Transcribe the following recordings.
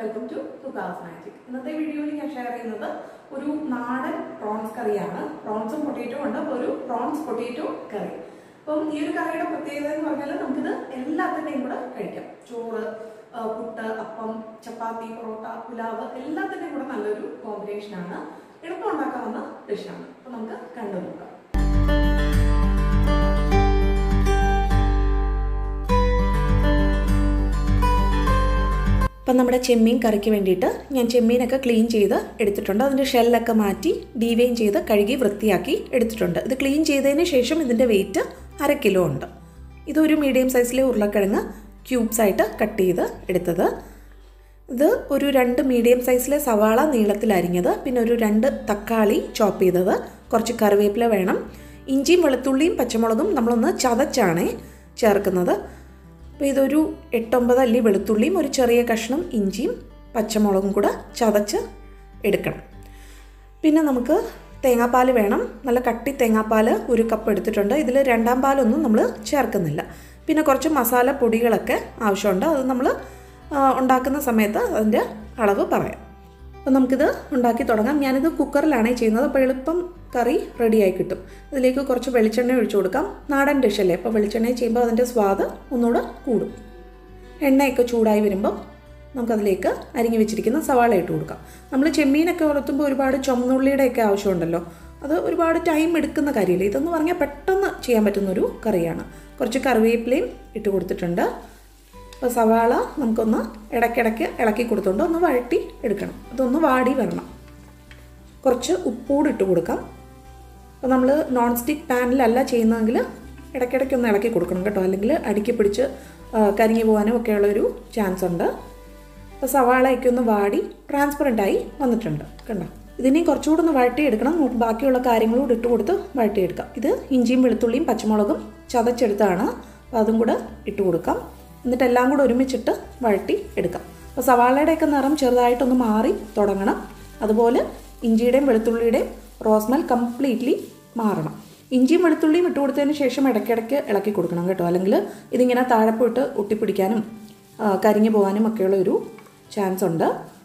welcome to തുക്കാസ് magic ഇന്നത്തെ വീഡിയോയിൽ ഞാൻ ഷെയർ ചെയ്യുന്നത് ഒരു നാടൻ പ്രോൺസ് കറിയാണ് പ്രോൺസും പൊട്ടേറ്റോ ഉണ്ട് അപ്പോൾ ഒരു പ്രോൺസ് പൊട്ടേറ്റോ കറി അപ്പം ഈ ഒരു കറിയുടെ പ്രത്യേകത എന്ന് പറഞ്ഞാൽ നമുക്കിത് എല്ലാത്തിൻ്റെയും കൂടെ കഴിക്കാം ചോറ് ആ, പുട്ട് അപ്പം ചപ്പാത്തി പൊറോട്ട പുലാവ് എല്ലാത്തിൻ്റെയും കൂടെ നല്ലൊരു കോമ്പിനേഷനാണ് എളുപ്പം ഉണ്ടാക്കാവുന്ന ഡിഷാണ് അപ്പോൾ നമുക്ക് കണ്ടു നോക്കാം അപ്പം നമ്മുടെ ചെമ്മീൻ കറിക്ക് വേണ്ടിയിട്ട് ഞാൻ ചെമ്മീനൊക്കെ ക്ലീൻ ചെയ്ത് എടുത്തിട്ടുണ്ട് അതിൻ്റെ ഷെല്ലൊക്കെ മാറ്റി ഡീവെയിൻ ചെയ്ത് കഴുകി വൃത്തിയാക്കി എടുത്തിട്ടുണ്ട് ഇത് ക്ലീൻ ചെയ്തതിന് ശേഷം ഇതിൻ്റെ വെയിറ്റ് അര കിലോ ഉണ്ട് ഇതൊരു മീഡിയം സൈസിലെ ഉരുളക്കിഴങ്ങ് ക്യൂബ്സ് ആയിട്ട് കട്ട് ചെയ്ത് എടുത്തത് ഇത് ഒരു രണ്ട് മീഡിയം സൈസിലെ സവാള നീളത്തിൽ അരിഞ്ഞത് പിന്നെ ഒരു രണ്ട് തക്കാളി ചോപ്പ് ചെയ്തത് കുറച്ച് കറിവേപ്പില വേണം ഇഞ്ചിയും വെളുത്തുള്ളിയും പച്ചമുളകും നമ്മളൊന്ന് ചതച്ചാണ് ചേർക്കുന്നത് അപ്പോൾ ഇതൊരു എട്ടൊമ്പത് അല്ലി വെളുത്തുള്ളിയും ഒരു ചെറിയ കഷ്ണം ഇഞ്ചിയും പച്ചമുളകും കൂടെ ചതച്ച് എടുക്കണം പിന്നെ നമുക്ക് തേങ്ങാപ്പാൽ വേണം നല്ല കട്ടി തേങ്ങാപ്പാൽ ഒരു കപ്പ് എടുത്തിട്ടുണ്ട് ഇതിൽ രണ്ടാം പാലൊന്നും നമ്മൾ ചേർക്കുന്നില്ല പിന്നെ കുറച്ച് മസാല പൊടികളൊക്കെ ആവശ്യമുണ്ട് അത് നമ്മൾ ഉണ്ടാക്കുന്ന സമയത്ത് അതിൻ്റെ അളവ് പറയാം അപ്പോൾ നമുക്കിത് ഉണ്ടാക്കി തുടങ്ങാം ഞാനിത് കുക്കറിലാണ് ചെയ്യുന്നത് അപ്പോൾ എളുപ്പം കറി റെഡിയായി കിട്ടും ഇതിലേക്ക് കുറച്ച് വെളിച്ചെണ്ണ ഒഴിച്ചു കൊടുക്കാം നാടൻ ഡിഷല്ലേ അപ്പോൾ വെളിച്ചെണ്ണ ചെയ്യുമ്പോൾ അതിൻ്റെ സ്വാദ് ഒന്നുകൂടെ കൂടും എണ്ണയൊക്കെ ചൂടായി വരുമ്പോൾ നമുക്കതിലേക്ക് അരിഞ്ഞു വെച്ചിരിക്കുന്ന സവാള ഇട്ട് കൊടുക്കാം നമ്മൾ ചെമ്മീനൊക്കെ വളർത്തുമ്പോൾ ഒരുപാട് ചുമന്നുള്ളിയുടെയൊക്കെ ആവശ്യമുണ്ടല്ലോ അത് ഒരുപാട് ടൈം എടുക്കുന്ന കാര്യമില്ല ഇതെന്ന് പറഞ്ഞാൽ പെട്ടെന്ന് ചെയ്യാൻ പറ്റുന്നൊരു കറിയാണ് കുറച്ച് കറിവേപ്പിലയും ഇട്ട് കൊടുത്തിട്ടുണ്ട് അപ്പോൾ സവാള നമുക്കൊന്ന് ഇടയ്ക്കിടയ്ക്ക് ഇളക്കി കൊടുത്തുകൊണ്ട് ഒന്ന് വഴറ്റി എടുക്കണം അതൊന്ന് വാടി വരണം കുറച്ച് ഉപ്പൂട് ഇട്ട് കൊടുക്കാം അപ്പോൾ നമ്മൾ നോൺ സ്റ്റിക്ക് പാനിലല്ല ചെയ്യുന്നതെങ്കിൽ ഇടയ്ക്കിടയ്ക്ക് ഒന്ന് ഇളക്കി കൊടുക്കണം കേട്ടോ അല്ലെങ്കിൽ അടുക്കി പിടിച്ച് ആ, കരിഞ്ഞു പോകാനും ഒക്കെയുള്ളൊരു ചാൻസ് ഉണ്ട് അപ്പോൾ സവാളയൊക്കെ ഒന്ന് വാടി ട്രാൻസ്പെറൻ്റായി വന്നിട്ടുണ്ട് കണ്ടോ ഇതിനെയും കുറച്ചുകൂടെ ഒന്ന് വഴറ്റിയെടുക്കണം നമുക്ക് ബാക്കിയുള്ള കാര്യങ്ങളും കൂടെ ഇട്ട് കൊടുത്ത് വഴറ്റിയെടുക്കാം ഇത് ഇഞ്ചിയും വെളുത്തുള്ളിയും പച്ചമുളകും ചതച്ചെടുത്താണ് അപ്പോൾ അതും കൂടെ ഇട്ട് കൊടുക്കാം എന്നിട്ട് എല്ലാം കൂടെ ഒരുമിച്ചിട്ട് വഴറ്റി എടുക്കാം അപ്പോൾ സവാളയുടെയൊക്കെ നിറം ചെറുതായിട്ടൊന്ന് മാറി തുടങ്ങണം അതുപോലെ ഇഞ്ചിയുടെയും വെളുത്തുള്ളിയുടെയും റോസ്മൽ കംപ്ലീറ്റ്ലി മാറണം ഇഞ്ചിയും വെളുത്തുള്ളിയും ഇട്ട് കൊടുത്തതിന് ശേഷം ഇടയ്ക്കിടയ്ക്ക് ഇളക്കി കൊടുക്കണം കേട്ടോ അല്ലെങ്കിൽ ഇതിങ്ങനെ താഴെ പോയിട്ട് ഒട്ടിപ്പിടിക്കാനും ആ, കരിഞ്ഞു പോകാനും ഒക്കെയുള്ള ഒരു ചാൻസ് ഉണ്ട്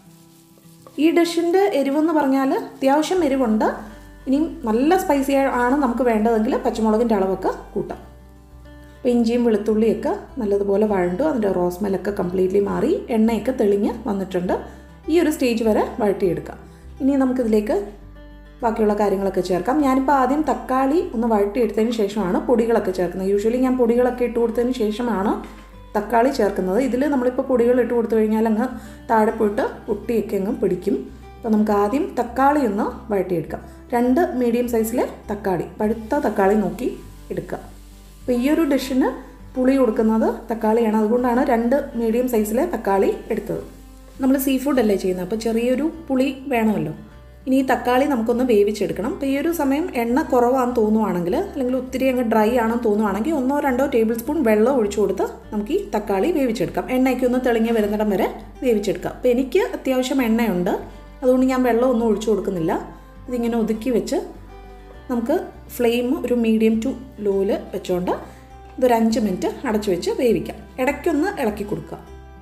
ഈ ഡിഷിൻ്റെ എരിവെന്ന് പറഞ്ഞാൽ അത്യാവശ്യം എരിവുണ്ട് ഇനിയും നല്ല സ്പൈസി ആണ് നമുക്ക് വേണ്ടതെങ്കിൽ പച്ചമുളകിൻ്റെ അളവൊക്കെ കൂട്ടാം അപ്പോൾ ഇഞ്ചിയും വെളുത്തുള്ളിയൊക്കെ നല്ലതുപോലെ വഴണ്ടു അതിൻ്റെ റോസ്മെല്ലൊക്കെ കംപ്ലീറ്റ്ലി മാറി എണ്ണയൊക്കെ തെളിഞ്ഞ് വന്നിട്ടുണ്ട് ഈ ഒരു സ്റ്റേജ് വരെ വഴറ്റിയെടുക്കാം ഇനി നമുക്കിതിലേക്ക് ബാക്കിയുള്ള കാര്യങ്ങളൊക്കെ ചേർക്കാം ഞാനിപ്പോൾ ആദ്യം തക്കാളി ഒന്ന് വഴറ്റിയെടുത്തതിന് ശേഷമാണ് പൊടികളൊക്കെ ചേർക്കുന്നത് യൂഷ്വലി ഞാൻ പൊടികളൊക്കെ ഇട്ട് കൊടുത്തതിന് ശേഷമാണ് തക്കാളി ചേർക്കുന്നത് ഇതിൽ നമ്മളിപ്പോൾ പൊടികൾ ഇട്ട് കൊടുത്തു കഴിഞ്ഞാൽ അങ്ങ് താഴെ പോയിട്ട് ഒട്ടിയൊക്കെ അങ്ങ് പിടിക്കും അപ്പോൾ നമുക്ക് ആദ്യം തക്കാളി ഒന്ന് വഴറ്റിയെടുക്കാം രണ്ട് മീഡിയം സൈസിലെ തക്കാളി പഴുത്ത തക്കാളി നോക്കി എടുക്കുക അപ്പോൾ ഈ ഒരു ഡിഷിന് പുളി കൊടുക്കുന്നത് തക്കാളിയാണ് അതുകൊണ്ടാണ് രണ്ട് മീഡിയം സൈസിലെ തക്കാളി എടുത്തത് നമ്മൾ സീ ഫുഡ് അല്ലേ ചെയ്യുന്നത് അപ്പോൾ ചെറിയൊരു പുളി വേണമല്ലോ ഇനി ഈ തക്കാളി നമുക്കൊന്ന് വേവിച്ചെടുക്കണം അപ്പോൾ ഈ ഒരു സമയം എണ്ണ കുറവാണെന്ന് തോന്നുവാണെങ്കിൽ അല്ലെങ്കിൽ ഒത്തിരി അങ്ങ് ഡ്രൈ ആണെന്ന് തോന്നുവാണെങ്കിൽ ഒന്നോ രണ്ടോ ടേബിൾ സ്പൂൺ വെള്ളം ഒഴിച്ചു കൊടുത്ത് നമുക്ക് ഈ തക്കാളി വേവിച്ചെടുക്കാം എണ്ണയ്ക്ക് ഒന്ന് തെളിഞ്ഞ് വരുന്നിടം വരെ വേവിച്ചെടുക്കാം അപ്പോൾ എനിക്ക് അത്യാവശ്യം എണ്ണയുണ്ട് അതുകൊണ്ട് ഞാൻ വെള്ളം ഒന്നും ഒഴിച്ചു കൊടുക്കുന്നില്ല ഇതിങ്ങനെ ഒതുക്കി വെച്ച് നമുക്ക് ഫ്ലെയിം ഒരു മീഡിയം ടു ലോയിൽ വെച്ചുകൊണ്ട് ഇതൊരു അഞ്ച് മിനിറ്റ് അടച്ചു വെച്ച് വേവിക്കാം ഇടയ്ക്കൊന്ന് ഇളക്കി കൊടുക്കുക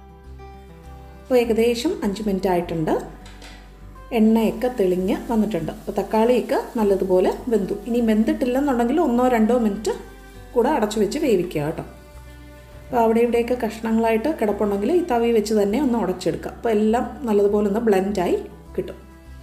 അപ്പോൾ ഏകദേശം അഞ്ച് മിനിറ്റ് ആയിട്ടുണ്ട് എണ്ണയൊക്കെ തെളിഞ്ഞ് വന്നിട്ടുണ്ട് അപ്പോൾ തക്കാളിയൊക്കെ നല്ലതുപോലെ വെന്തു ഇനി വെന്തിട്ടില്ലെന്നുണ്ടെങ്കിൽ ഒന്നോ രണ്ടോ മിനിറ്റ് കൂടെ അടച്ചു വെച്ച് വേവിക്കുക കേട്ടോ അപ്പോൾ അവിടെ ഇവിടെയൊക്കെ കഷ്ണങ്ങളായിട്ട് കിടപ്പുണ്ടെങ്കിൽ ഈ തവി വെച്ച് തന്നെ ഒന്ന് ഉടച്ചെടുക്കുക അപ്പോൾ എല്ലാം നല്ലതുപോലെ ഒന്ന് ബ്ലെൻഡായി കിട്ടും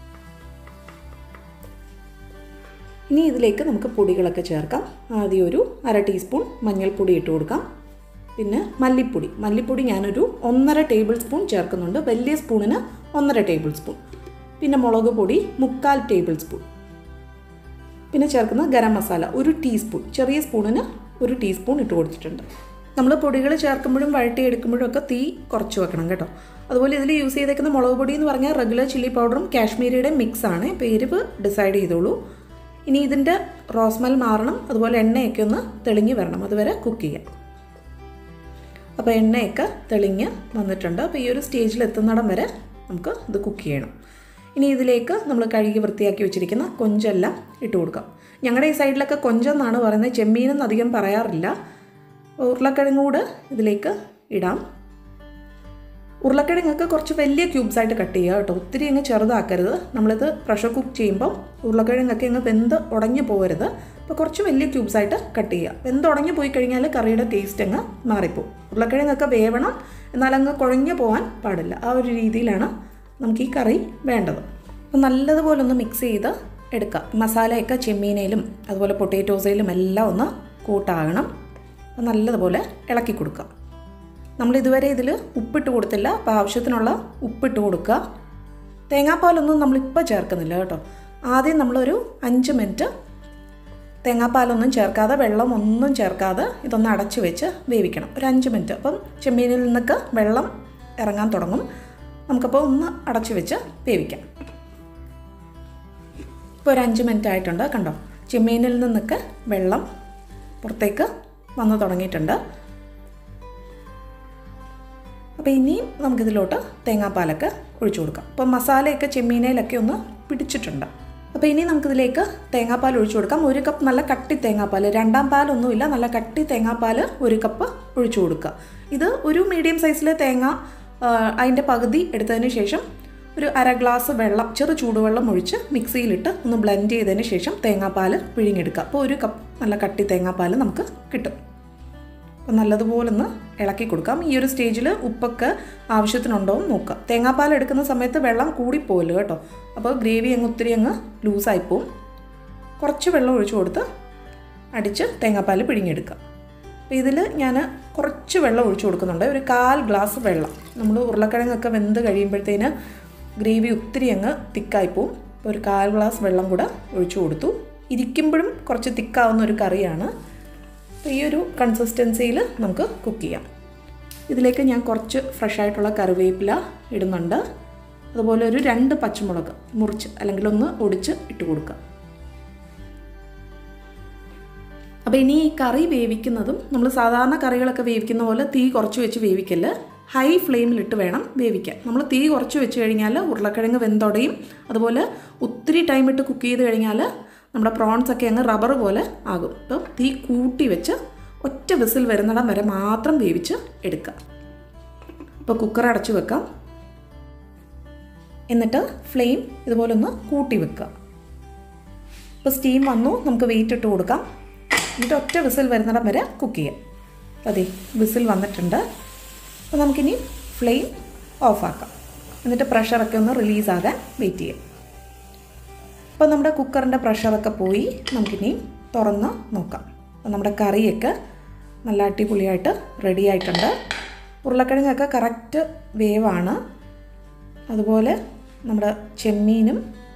ഇനി ഇതിലേക്ക് നമുക്ക് പൊടികളൊക്കെ ചേർക്കാം ആദ്യം ഒരു അര ടീസ്പൂൺ മഞ്ഞൾപ്പൊടി ഇട്ട് കൊടുക്കാം പിന്നെ മല്ലിപ്പൊടി മല്ലിപ്പൊടി ഞാനൊരു ഒന്നര ടേബിൾ സ്പൂൺ ചേർക്കുന്നുണ്ട് വലിയ സ്പൂണിന് ഒന്നര ടേബിൾ സ്പൂൺ പിന്നെ മുളക് പൊടി മുക്കാൽ ടേബിൾ സ്പൂൺ പിന്നെ ചേർക്കുന്ന ഗരം മസാല ഒരു ടീസ്പൂൺ ചെറിയ സ്പൂണിന് ഒരു ടീസ്പൂൺ ഇട്ട് കൊടുത്തിട്ടുണ്ട് നമ്മൾ പൊടികൾ ചേർക്കുമ്പോഴും വഴട്ടിയെടുക്കുമ്പോഴും ഒക്കെ തീ കുറച്ച് വെക്കണം കേട്ടോ അതുപോലെ ഇതിൽ യൂസ് ചെയ്തേക്കുന്ന മുളക് പൊടി എന്ന് പറഞ്ഞാൽ റെഗുലർ ചില്ലി പൗഡറും കാശ്മീരിയുടെ മിക്സ് ആണ് ഇപ്പോൾ എരിവ് ഡിസൈഡ് ചെയ്തോളൂ ഇനി ഇതിൻ്റെ റോസ്മൽ മാറണം അതുപോലെ എണ്ണയൊക്കെ ഒന്ന് തെളിഞ്ഞ് വരണം അതുവരെ കുക്ക് ചെയ്യാം അപ്പോൾ എണ്ണയൊക്കെ തെളിഞ്ഞ് വന്നിട്ടുണ്ട് അപ്പോൾ ഈ ഒരു സ്റ്റേജിൽ എത്തുന്നിടം വരെ നമുക്ക് ഇത് കുക്ക് ചെയ്യണം ഇനി ഇതിലേക്ക് നമ്മൾ കഴുകി വൃത്തിയാക്കി വെച്ചിരിക്കുന്ന കൊഞ്ചെല്ലാം ഇട്ട് കൊടുക്കാം ഞങ്ങളുടെ ഈ സൈഡിലൊക്കെ കൊഞ്ചെന്നാണ് പറയുന്നത് ചെമ്മീനെന്ന് അധികം പറയാറില്ല ഉരുളക്കിഴങ്ങ് കൂടെ ഇതിലേക്ക് ഇടാം ഉരുളക്കിഴങ്ങൊക്കെ കുറച്ച് വലിയ ക്യൂബ്സ് ആയിട്ട് കട്ട് ചെയ്യുക കേട്ടോ ഒത്തിരി അങ്ങ് ചെറുതാക്കരുത് നമ്മളിത് പ്രഷർ കുക്ക് ചെയ്യുമ്പോൾ ഉരുളക്കിഴങ്ങൊക്കെ അങ്ങ് വെന്ത് ഉടഞ്ഞു പോകരുത് അപ്പോൾ കുറച്ച് വലിയ ക്യൂബ്സ് ആയിട്ട് കട്ട് ചെയ്യുക വെന്ത് ഉടഞ്ഞു പോയി കഴിഞ്ഞാൽ കറിയുടെ ടേസ്റ്റ് അങ്ങ് മാറിപ്പോവും ഉരുളക്കിഴങ്ങൊക്കെ വേവണം എന്നാൽ അങ്ങ് കുഴഞ്ഞു പോകാൻ പാടില്ല ആ ഒരു രീതിയിലാണ് നമുക്ക് ഈ കറി വേണ്ടത് അപ്പോൾ നല്ലതുപോലെ ഒന്ന് മിക്സ് ചെയ്ത് എടുക്കുക മസാലയൊക്കെ ചെമ്മീനയിലും അതുപോലെ പൊട്ടേറ്റോസയിലും എല്ലാം ഒന്ന് കൂട്ടാകണം അപ്പോൾ നല്ലതുപോലെ ഇളക്കി കൊടുക്കുക നമ്മൾ ഇതുവരെ ഇതിൽ ഉപ്പിട്ട് കൊടുത്തില്ല അപ്പോൾ ആവശ്യത്തിനുള്ള ഉപ്പിട്ട് കൊടുക്കുക തേങ്ങാപ്പാലൊന്നും നമ്മളിപ്പോൾ ചേർക്കുന്നില്ല കേട്ടോ ആദ്യം നമ്മളൊരു അഞ്ച് മിനിറ്റ് തേങ്ങാപ്പാലൊന്നും ചേർക്കാതെ വെള്ളം ഒന്നും ചേർക്കാതെ ഇതൊന്ന് അടച്ചു വെച്ച് വേവിക്കണം ഒരു അഞ്ച് മിനിറ്റ് അപ്പം ചെമ്മീനിൽ നിന്നൊക്കെ വെള്ളം ഇറങ്ങാൻ തുടങ്ങും നമുക്കപ്പോൾ ഒന്ന് അടച്ചു വെച്ച് വേവിക്കാം ഇപ്പോൾ ഒരു അഞ്ച് മിനിറ്റ് ആയിട്ടുണ്ട് കണ്ടോ ചെമ്മീനിൽ നിന്നൊക്കെ വെള്ളം പുറത്തേക്ക് വന്നു തുടങ്ങിയിട്ടുണ്ട് അപ്പോൾ ഇനിയും നമുക്കിതിലോട്ട് തേങ്ങാപ്പാലൊക്കെ ഒഴിച്ചു കൊടുക്കാം അപ്പോൾ മസാലയൊക്കെ ചെമ്മീനയിലൊക്കെ ഒന്ന് പിടിച്ചിട്ടുണ്ട് അപ്പോൾ ഇനി നമുക്കിതിലേക്ക് തേങ്ങാപ്പാൽ ഒഴിച്ചു കൊടുക്കാം ഒരു കപ്പ് നല്ല കട്ടി തേങ്ങാപ്പാൽ രണ്ടാം പാലൊന്നുമില്ല നല്ല കട്ടി തേങ്ങാപ്പാൽ ഒരു കപ്പ് ഒഴിച്ചു കൊടുക്കുക ഇത് ഒരു മീഡിയം സൈസിലെ തേങ്ങ അതിൻ്റെ പകുതി എടുത്തതിന് ശേഷം ഒരു അര ഗ്ലാസ് വെള്ളം ചെറു ചൂടുവെള്ളം ഒഴിച്ച് മിക്സിയിലിട്ട് ഒന്ന് ബ്ലെൻഡ് ചെയ്തതിന് ശേഷം തേങ്ങാപ്പാൽ പിഴിഞ്ഞെടുക്കുക അപ്പോൾ ഒരു കപ്പ് നല്ല കട്ടി തേങ്ങാപ്പാൽ നമുക്ക് കിട്ടും അപ്പോൾ നല്ലതുപോലെ ഒന്ന് ഇളക്കി കൊടുക്കാം ഈ ഒരു സ്റ്റേജിൽ ഉപ്പൊക്കെ ആവശ്യത്തിനുണ്ടോ എന്ന് നോക്കുക തേങ്ങാപ്പാൽ എടുക്കുന്ന സമയത്ത് വെള്ളം കൂടിപ്പോയില്ല കേട്ടോ അപ്പോൾ ഗ്രേവി അങ്ങ് ഒത്തിരി അങ്ങ് ലൂസായിപ്പോവും കുറച്ച് വെള്ളം ഒഴിച്ചു കൊടുത്ത് അടിച്ച് തേങ്ങാപ്പാൽ പിഴിഞ്ഞെടുക്കുക അപ്പോൾ ഇതിൽ ഞാൻ കുറച്ച് വെള്ളം ഒഴിച്ചു കൊടുക്കുന്നുണ്ട് ഒരു കാൽ ഗ്ലാസ് വെള്ളം നമ്മൾ ഉരുളക്കിഴങ്ങൊക്കെ വെന്ത് കഴിയുമ്പോഴത്തേന് ഗ്രേവി ഒത്തിരി അങ്ങ് തിക്കായിപ്പോവും അപ്പോൾ ഒരു കാൽ ഗ്ലാസ് വെള്ളം കൂടെ ഒഴിച്ചു കൊടുത്തു ഇരിക്കുമ്പോഴും കുറച്ച് തിക്കാവുന്ന ഒരു കറിയാണ് അപ്പോൾ ഈ ഒരു കൺസിസ്റ്റൻസിയിൽ നമുക്ക് കുക്ക് ചെയ്യാം ഇതിലേക്ക് ഞാൻ കുറച്ച് ഫ്രഷ് ആയിട്ടുള്ള കറിവേപ്പില ഇടുന്നുണ്ട് അതുപോലെ ഒരു രണ്ട് പച്ചമുളക് മുറിച്ച് അല്ലെങ്കിൽ ഒന്ന് ഒടിച്ച് ഇട്ട് കൊടുക്കുക അപ്പോൾ ഇനി ഈ കറി വേവിക്കുന്നതും നമ്മൾ സാധാരണ കറികളൊക്കെ വേവിക്കുന്ന പോലെ തീ കുറച്ച് വെച്ച് വേവിക്കല് ഹൈ ഫ്ലെയിമിലിട്ട് വേണം വേവിക്കാൻ നമ്മൾ തീ കുറച്ച് വെച്ച് കഴിഞ്ഞാൽ ഉരുളക്കിഴങ്ങ് വെന്തൊടയും അതുപോലെ ഒത്തിരി ടൈം ഇട്ട് കുക്ക് ചെയ്ത് കഴിഞ്ഞാൽ നമ്മുടെ പ്രോൺസ് ഒക്കെ അങ്ങ് റബ്ബർ പോലെ ആകും അപ്പം തീ കൂട്ടി വെച്ച് ഒറ്റ വിസിൽ വരുന്നിടം വരെ മാത്രം വേവിച്ച് എടുക്കുക അപ്പോൾ കുക്കർ അടച്ചു വെക്കാം എന്നിട്ട് ഫ്ലെയിം ഇതുപോലെ ഒന്ന് കൂട്ടി വെക്കുക ഇപ്പോൾ സ്റ്റീം വന്നു നമുക്ക് വെയിറ്റ് ഇട്ട് കൊടുക്കാം എന്നിട്ട് ഒറ്റ വിസിൽ വരുന്നിടം വരെ കുക്ക് ചെയ്യാം അതെ വിസിൽ വന്നിട്ടുണ്ട് അപ്പോൾ നമുക്കിനി ഫ്ലെയിം ഓഫാക്കാം എന്നിട്ട് പ്രഷറൊക്കെ ഒന്ന് റിലീസാകാൻ വെയിറ്റ് ചെയ്യാം അപ്പോൾ നമ്മുടെ കുക്കറിൻ്റെ പ്രഷറൊക്കെ പോയി നമുക്കിനി തുറന്ന് നോക്കാം അപ്പോൾ നമ്മുടെ കറിയൊക്കെ നല്ല അടിപൊളിയായിട്ട് റെഡി ആയിട്ടുണ്ട് ഉരുളക്കിഴങ്ങൊക്കെ കറക്റ്റ് വേവാണ് അതുപോലെ നമ്മുടെ ചെമ്മീനും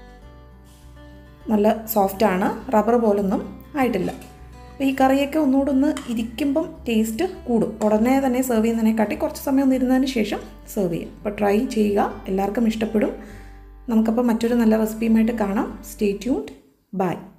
നല്ല സോഫ്റ്റാണ് റബ്ബർ പോലൊന്നും ആയിട്ടില്ല അപ്പോൾ ഈ കറിയൊക്കെ ഒന്നുകൂടെ ഒന്ന് ഇരിക്കുമ്പം ടേസ്റ്റ് കൂടും ഉടനെ തന്നെ സെർവ് ചെയ്യുന്നതിനെക്കാട്ടി കുറച്ച് സമയം ഒന്ന് ഇരുന്നതിന് ശേഷം സെർവ് ചെയ്യും അപ്പോൾ ട്രൈ ചെയ്യുക എല്ലാവർക്കും ഇഷ്ടപ്പെടും നമുക്കപ്പോൾ മറ്റൊരു നല്ല റെസിപ്പിയുമായിട്ട് കാണാം സ്റ്റേ ട്യൂൺഡ് ബൈ